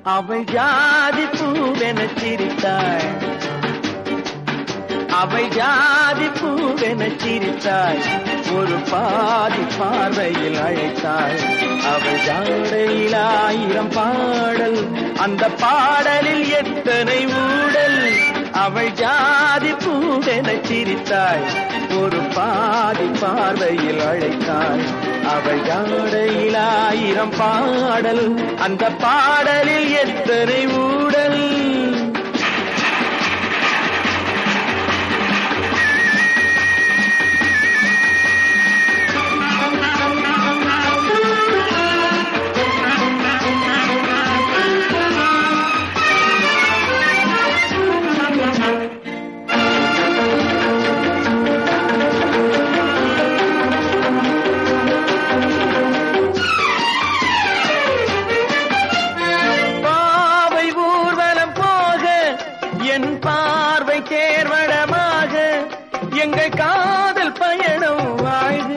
அவள் ஜாதி பூவென சிரித்தாள் அவள் ஜாதி பூவென சிரித்தாள் ஒரு பாதி பார்வையில் அழைத்தாள் அவள் ஜாடையில் ஆயிரம் பாடல் அந்த பாடலில் எத்தனை ஊடல் அவள் ஜாதி பூவென சிரித்தாள் ஒரு பாதி பார்வையில் அழைத்தாள் அவள் ஜாடையில் ஆயிரம் பாடல் அந்த பாடலில் எத்தனை ஊடல் பாவை ஊர்வலம் போக என் பார்வை தேர்வடமாக எங்கள் காதல் பயணம் வாழ்க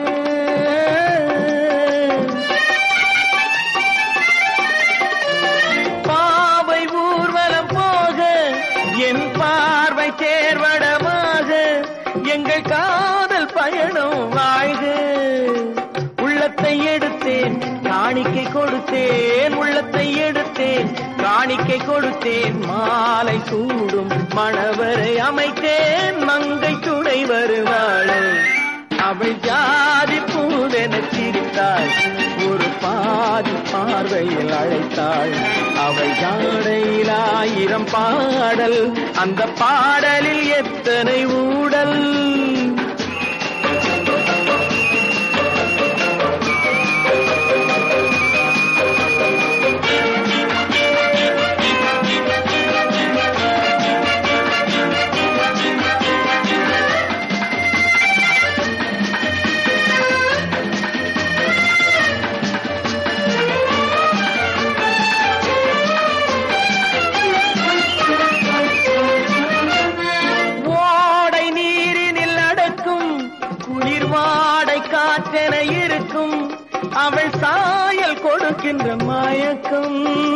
பாவை ஊர்வலம் போக என் பார்வை தேர்வடமாக எங்கள் காதல் பயணம் வாழ்க உள்ளத்தை எடுத்தேன் காணிக்கை கொடுத்தேன் உள்ளத்தை எடுத்தேன் காணிக்கை கொடுத்தேன் மாலை சூடும் மணவரை அமைத்தேன் மங்கை துணை வருவாள் அவள் ஜாதி பூவென சிரித்தாள் ஒரு பாதி பார்வையில் அழைத்தாள் அவள் ஜாடையில் ஆயிரம் பாடல் அந்த பாடலில் எத்தனை ஊடல் ஓடை நீரினில் அடக்கும் குளிர் வாடை காற்றென இருக்கும் அவள் சாயல் கொடுக்கின்ற மயக்கம்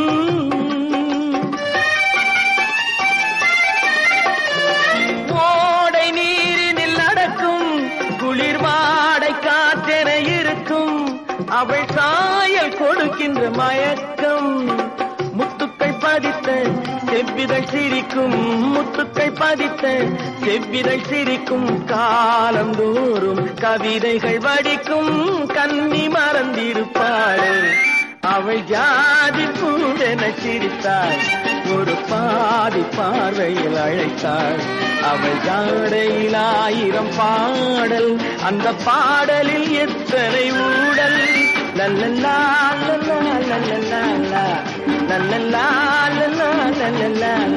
ஓடை நீரினில் நடக்கும் குளிர் வாடை காற்றென இருக்கும் அவள் சாயல் கொடுக்கின்ற மயக்கம் முத்துக்கள் பதித்த செவ்விதழ் சிரிக்கும் முத்துக்கள் பதித்த செவ்விதழ் சிரிக்கும் காலம் தோறும் கவிதைகள் வடிக்கும் கன்னி மறந்திருப்பாள் அவள் ஜாதி பூவென சிரித்தாள் ஒரு பாதி பார்வையில் அழைத்தாள் அவள் ஜாடையில் ஆயிரம் பாடல் அந்த பாடலில் எத்தனை ஊடல் லல்லல்லா லல்லா லல்லல்லா லல்லல்லா லல்லல்லா லல்லல்லா